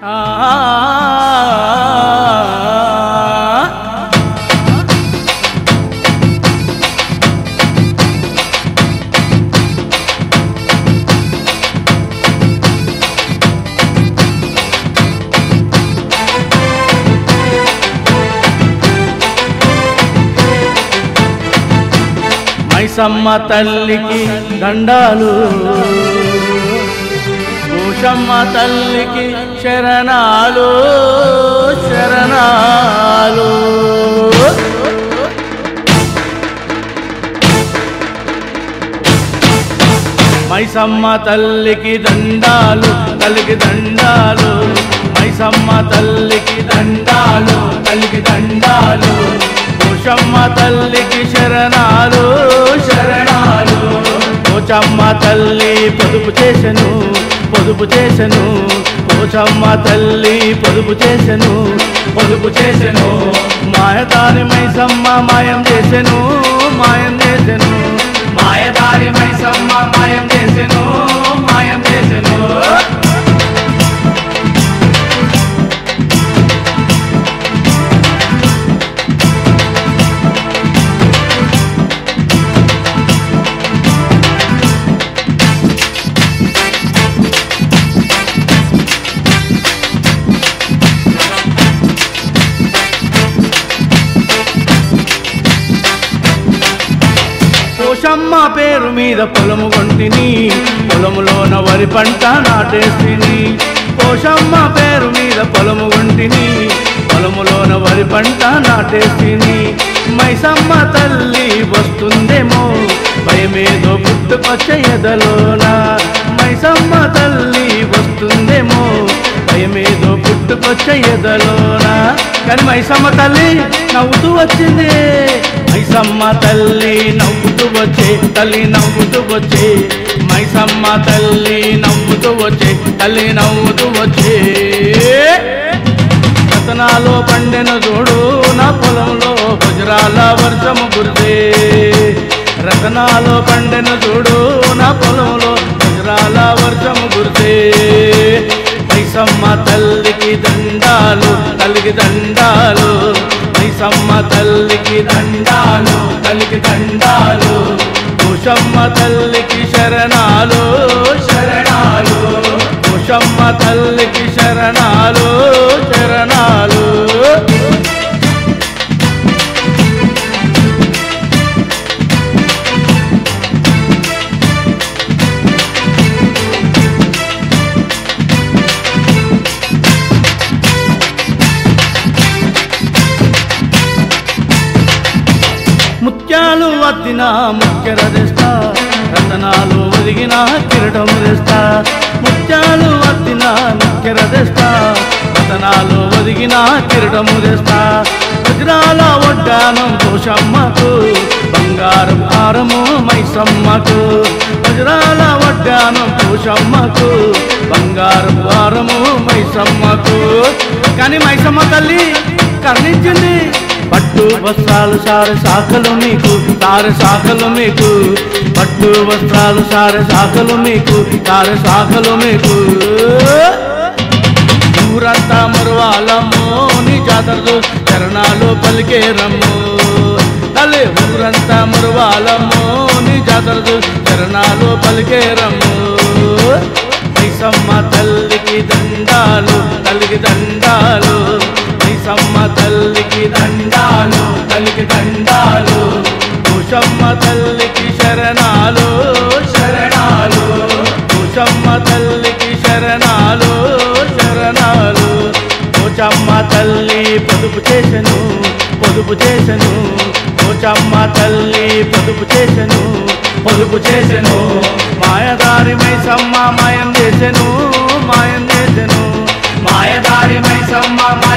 మైసమ్మ తల్లికి దండాలు భూషమ్మ తల్లికి శరణాలు శరణాలు మైసమ్మ తల్లికి దండాలు తల్లికి దండాలు మైసమ్మ తల్లికి దండాలు తల్లికి దండాలు భూషమ్మ తల్లికి శరణాలు శరణాలు పోచమ్మ తల్లి పొదుపు చేసెను పొదుపు చేసెను పోచమ్మ తల్లి పొదుపు చేసెను పొదుపు చేసెను మాయదారి మైసమ్మ మాయం చేసెను మాయం చేసెను మాయదారి మైసమ్మ మాయం చేసెను మాయం చేసెను పోషమ్మ పేరు మీద పొలము కొంటిని పొలములోన వరి పంట నాటేసిని పోషమ్మ పేరు మీద పొలము కొంటిని పొలములోన వరి పంట నాటేసిని మైసమ్మ తల్లి వస్తుందేమో భయమేదో పుట్టుకొచ్చే ఎదలోన మైసమ్మ తల్లి వస్తుందేమో భయమేదో పుట్టుకొచ్చే ఎదలోన కానీ మైసమ్మ తల్లి నవ్వుతూ వచ్చింది మైసమ్మ తల్లి నవ్వుతూ వచ్చే తల్లి నవ్వుతూ వచ్చే మైసమ్మ తల్లి నవ్వుతూ వచ్చే తల్లి నవ్వుతూ వచ్చే రతనాలో పండెన చూడు నా పొలంలో వజ్రాల వర్షము కురిసే రతనాలో పండెన చూడు నా పొలంలో వజ్రాల వర్షము కురిసే మైసమ్మ తల్లికి దండాలు తల్లికి దండాలు మైసమ్మ తల్లికి దండాలు తల్లికి దండాలు భూషమ్మ తల్లికి శరణాలు శరణాలు భూషమ్మ తల్లికి శరణాలు శరణాలు ముత్యాలు వద్దిన ముఖ్య రదిస్తా రతనాలు ఒదిగిన కిరటము తెస్తా ముత్యాలు వద్దిన ముఖ్య రదిస్తా రతనాలు ఒదిగిన కిరటము తెస్తా వజ్రాల వడ్డానం పోషమ్మకు బంగారం హారము మైసమ్మకు వజ్రాల వడ్డానం పోషమ్మకు బంగారం హారము మైసమ్మకు కానీ మైసమ్మ తల్లి కర్ణించింది పట్టు వస్త్రాలు సారె శాఖలు మీకు తారె శాఖలు మీకు పట్టు వస్త్రాలు సారె శాఖలు మీకు తారె శాఖలు మీకు ఊరంతా మరువాలమ్మో నీ జాతరలు చరణాలు పలికే రమ్ము తల్లి ఊరంతా మరువాలమ్మో నీ జాతరలు చరణాలు పలికే రమ్ము మైసమ్మ తల్లికి దండాలు తల్లికి దండాలు మైసమ్మ తల్లికి దండాలు తల్లికి దండాలు భూషమ్మ తల్లికి శరణాలు శరణాలు భూషమ్మ తల్లికి శరణాలు శరణాలు పోచమ్మ తల్లి పొదుపు చేసెను పొదుపు చేసెను పోచమ్మ తల్లి పొదుపు చేసెను పొదుపు చేసెను మాయదారి మైసమ్మ మాయం చేసెను మాయం చేసెను మాయదారి మైసమ్మ